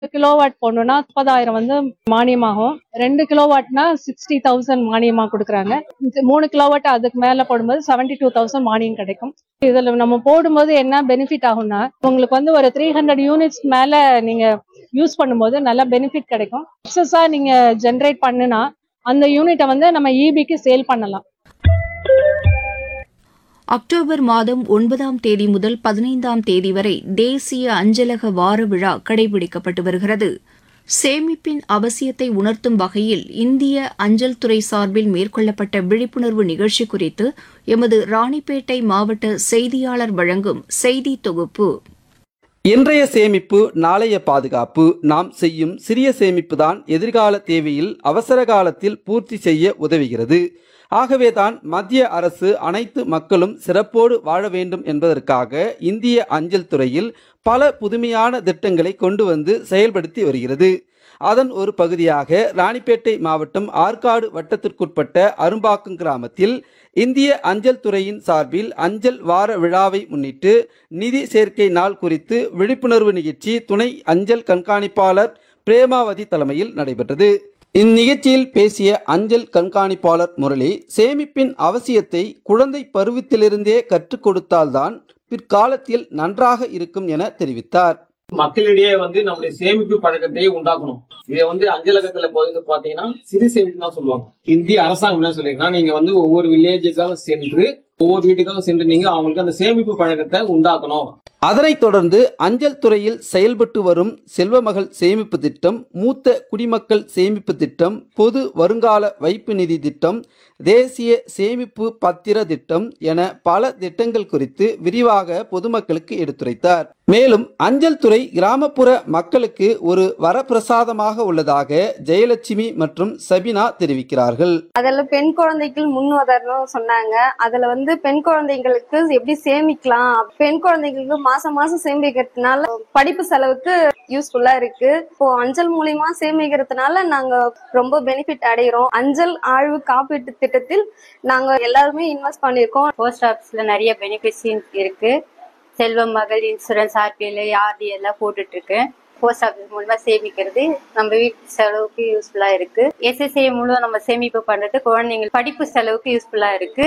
kilowatt போடணும்னா முப்பதாயிரம் வந்து மானியமாகும் ரெண்டு கிலோவாட்னா சிக்ஸ்டி தௌசண்ட் மானியமா கொடுக்குறாங்க இது மூணு கிலோவாட் அதுக்கு மேல போடும்போது செவன்டி டூ தௌசண்ட் மானியம் கிடைக்கும் இதுல நம்ம போடும்போது என்ன பெனிஃபிட் ஆகும்னா உங்களுக்கு வந்து ஒரு த்ரீ ஹண்ட்ரட் யூனிட்ஸ் மேல நீங்க யூஸ் பண்ணும்போது நல்ல பெனிஃபிட் கிடைக்கும் எக்ஸஸா நீங்க ஜென்ரேட் பண்ணுனா அந்த யூனிட்டை வந்து நம்ம இபிக்கு சேல் பண்ணலாம் அக்டோபர் மாதம் ஒன்பதாம் தேதி முதல் பதினைந்தாம் தேதி வரை தேசிய அஞ்சலக வார விழா கடைபிடிக்கப்பட்டு வருகிறது சேமிப்பின் அவசியத்தை உணர்த்தும் வகையில் இந்திய அஞ்சல் துறை சார்பில் மேற்கொள்ளப்பட்ட விழிப்புணர்வு நிகழ்ச்சி குறித்து எமது ராணிப்பேட்டை மாவட்ட செய்தியாளர் வழங்கும் செய்தி தொகுப்பு இன்றைய சேமிப்பு நாளைய பாதுகாப்பு நாம் செய்யும் சிறிய சேமிப்பு தான் எதிர்கால தேவையில் அவசர காலத்தில் பூர்த்தி செய்ய உதவுகிறது ஆகவேதான் மத்திய அரசு அனைத்து மக்களும் சிறப்போடு வாழ வேண்டும் என்பதற்காக இந்திய அஞ்சல் துறையில் பல புதுமையான திட்டங்களை கொண்டு வந்து செயல்படுத்தி வருகிறது அதன் ஒரு பகுதியாக ராணிப்பேட்டை மாவட்டம் ஆற்காடு வட்டத்திற்குட்பட்ட அரும்பாக்கம் கிராமத்தில் இந்திய அஞ்சல் துறையின் சார்பில் அஞ்சல் வார விழாவை முன்னிட்டு நிதி சேர்க்கை நாள் குறித்து விழிப்புணர்வு நிகழ்ச்சி துணை அஞ்சல் கண்காணிப்பாளர் பிரேமாவதி தலைமையில் நடைபெற்றது இந்நிகழ்ச்சியில் பேசிய அஞ்சல் கண்காணிப்பாளர் முரளி சேமிப்பின் அவசியத்தை குழந்தை பருவத்திலிருந்தே கற்றுக் கொடுத்தால்தான் பிற்காலத்தில் நன்றாக இருக்கும் என தெரிவித்தார் மக்களிடையே வந்து நம்முடைய சேமிப்பு பழக்கத்தை உண்டாக்கணும் இதை வந்து அஞ்சலகத்துல போது பாத்தீங்கன்னா சிறு சேமிப்பு தான் சொல்லுவாங்க இந்திய அரசாங்கம் என்ன சொல்லிருக்கா நீங்க வந்து ஒவ்வொரு வில்லேஜுக்காக சென்று ஒவ்வொரு வீட்டுக்காக சென்று நீங்க அவங்களுக்கு அந்த சேமிப்பு பழக்கத்தை உண்டாக்கணும் அதனைத் தொடர்ந்து அஞ்சல் துறையில் செயல்பட்டு வரும் செல்வமகள் சேமிப்பு திட்டம் மூத்த குடிமக்கள் சேமிப்பு திட்டம் பொது வருங்கால வைப்பு நிதி திட்டம் தேசிய சேமிப்பு பத்திர திட்டம் என பல திட்டங்கள் குறித்து விரிவாக பொதுமக்களுக்கு எடுத்துரைத்தார் மேலும் அஞ்சல் துறை கிராமப்புற மக்களுக்கு ஒரு வரப்பிரசாதமாக உள்ளதாக ஜெயலட்சுமி மற்றும் சபினா தெரிவிக்கிறார்கள் அதுல பெண் குழந்தைகள் முன் உதாரணம் சொன்னாங்க அதுல வந்து பெண் குழந்தைங்களுக்கு எப்படி சேமிக்கலாம் பெண் குழந்தைங்களுக்கு மாசம் மாசம் சேமிக்கிறதுனால படிப்பு செலவுக்கு யூஸ்ஃபுல்லா இருக்கு இப்போ அஞ்சல் மூலியமா சேமிக்கிறதுனால நாங்க ரொம்ப பெனிஃபிட் அடைகிறோம் அஞ்சல் ஆழ்வு காப்பீட்டு திட்டத்தில் நாங்க எல்லாருமே இன்வெஸ்ட் பண்ணிருக்கோம் போஸ்ட் ஆஃபீஸ்ல நிறைய பெனிஃபிட்ஸ் இருக்கு செல்வம் மகள் இன்சூரன்ஸ் ஆர்பிஎல் ஆர்டி எல்லாம் போட்டுட்டு இருக்கு போஸ்ட் ஆஃபீஸ் மூலமா சேமிக்கிறது நம்ம வீட்டு செலவுக்கு யூஸ்ஃபுல்லா இருக்கு எஸ்எஸ்ஐ மூலம் நம்ம சேமிப்பு பண்றது குழந்தைங்க படிப்பு செலவுக்கு யூஸ்ஃபுல்லா இருக்கு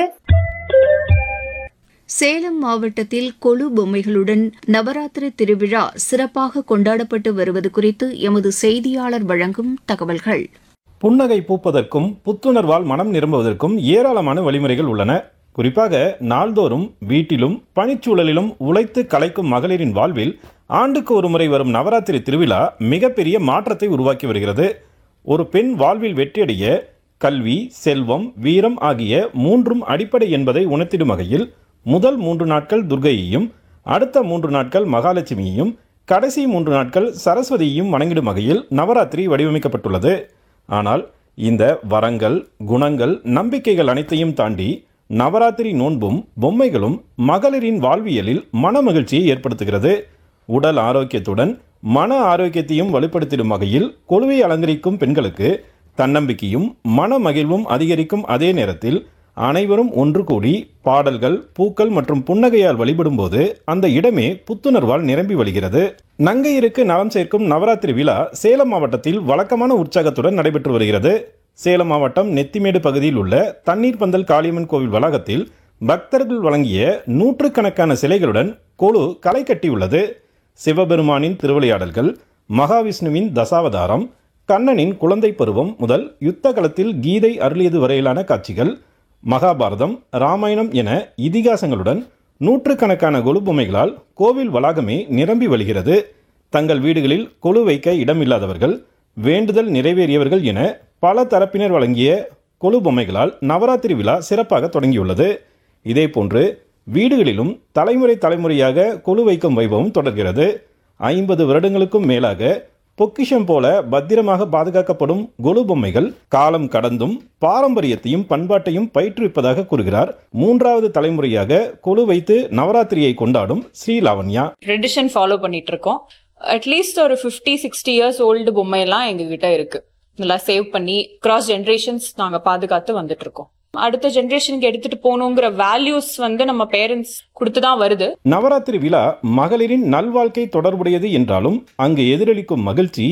சேலம் மாவட்டத்தில் கொலு பொம்மைகளுடன் நவராத்திரி திருவிழா சிறப்பாக கொண்டாடப்பட்டு வருவது குறித்து எமது செய்தியாளர் வழங்கும் தகவல்கள் புன்னகை பூப்பதற்கும் புத்துணர்வால் மனம் நிரம்புவதற்கும் ஏராளமான வழிமுறைகள் உள்ளன குறிப்பாக நாள்தோறும் வீட்டிலும் பணிச்சூழலிலும் உழைத்து கலைக்கும் மகளிரின் வாழ்வில் ஆண்டுக்கு ஒரு முறை வரும் நவராத்திரி திருவிழா மிகப்பெரிய மாற்றத்தை உருவாக்கி வருகிறது ஒரு பெண் வாழ்வில் வெற்றியடைய கல்வி செல்வம் வீரம் ஆகிய மூன்றும் அடிப்படை என்பதை உணர்த்திடும் வகையில் முதல் மூன்று நாட்கள் துர்கையையும் அடுத்த மூன்று நாட்கள் மகாலட்சுமியையும் கடைசி மூன்று நாட்கள் சரஸ்வதியையும் வணங்கிடும் வகையில் நவராத்திரி வடிவமைக்கப்பட்டுள்ளது ஆனால் இந்த வரங்கள் குணங்கள் நம்பிக்கைகள் அனைத்தையும் தாண்டி நவராத்திரி நோன்பும் பொம்மைகளும் மகளிரின் வாழ்வியலில் மன மகிழ்ச்சியை ஏற்படுத்துகிறது உடல் ஆரோக்கியத்துடன் மன ஆரோக்கியத்தையும் வலுப்படுத்திடும் வகையில் கொலுவை அலங்கரிக்கும் பெண்களுக்கு தன்னம்பிக்கையும் மன மகிழ்வும் அதிகரிக்கும் அதே நேரத்தில் அனைவரும் ஒன்று கூடி பாடல்கள் பூக்கள் மற்றும் புன்னகையால் வழிபடும்போது அந்த இடமே புத்துணர்வால் நிரம்பி வழிகிறது நங்கையருக்கு நலம் சேர்க்கும் நவராத்திரி விழா சேலம் மாவட்டத்தில் வழக்கமான உற்சாகத்துடன் நடைபெற்று வருகிறது சேலம் மாவட்டம் நெத்திமேடு பகுதியில் உள்ள தண்ணீர் பந்தல் காளியம்மன் கோவில் வளாகத்தில் பக்தர்கள் வழங்கிய நூற்றுக்கணக்கான சிலைகளுடன் கொழு களை கட்டியுள்ளது சிவபெருமானின் திருவிளையாடல்கள் மகாவிஷ்ணுவின் தசாவதாரம் கண்ணனின் குழந்தை பருவம் முதல் யுத்த களத்தில் கீதை அருளியது வரையிலான காட்சிகள் மகாபாரதம் ராமாயணம் என இதிகாசங்களுடன் நூற்றுக்கணக்கான கொலு பொம்மைகளால் கோவில் வளாகமே நிரம்பி வழிகிறது தங்கள் வீடுகளில் கொலு வைக்க இடமில்லாதவர்கள் வேண்டுதல் நிறைவேறியவர்கள் என பல தரப்பினர் வழங்கிய கொலு பொம்மைகளால் நவராத்திரி விழா சிறப்பாக தொடங்கியுள்ளது இதேபோன்று வீடுகளிலும் தலைமுறை தலைமுறையாக கொலு வைக்கும் வைபவம் தொடர்கிறது ஐம்பது வருடங்களுக்கும் மேலாக பொக்கிஷம் போல பத்திரமாக பாதுகாக்கப்படும் கொலு பொம்மைகள் காலம் கடந்தும் பாரம்பரியத்தையும் பண்பாட்டையும் பயிற்றுவிப்பதாக கூறுகிறார் மூன்றாவது தலைமுறையாக கொலு வைத்து நவராத்திரியை கொண்டாடும் ஸ்ரீ லாவண்யா ட்ரெடிஷன் ஃபாலோ பண்ணிட்டு இருக்கோம் அட்லீஸ்ட் ஒரு ஃபிஃப்டி சிக்ஸ்டி இயர்ஸ் ஓல்டு பொம்மையெல்லாம் எங்ககிட்ட இருக்கு நல்லா சேவ் பண்ணி கிராஸ் ஜென்ரேஷன்ஸ் நாங்க பாதுகாத்து வந்துட்டு இருக்கோம் அடுத்த ஜென்ரேஷனுக்கு எடுத்துட்டு போகணுங்கிற வேல்யூஸ் வந்து நம்ம பேரண்ட்ஸ் கொடுத்து தான் வருது நவராத்திரி விழா மகளிரின் நல்வாழ்க்கை தொடர்புடையது என்றாலும் அங்கு எதிரொலிக்கும் மகிழ்ச்சி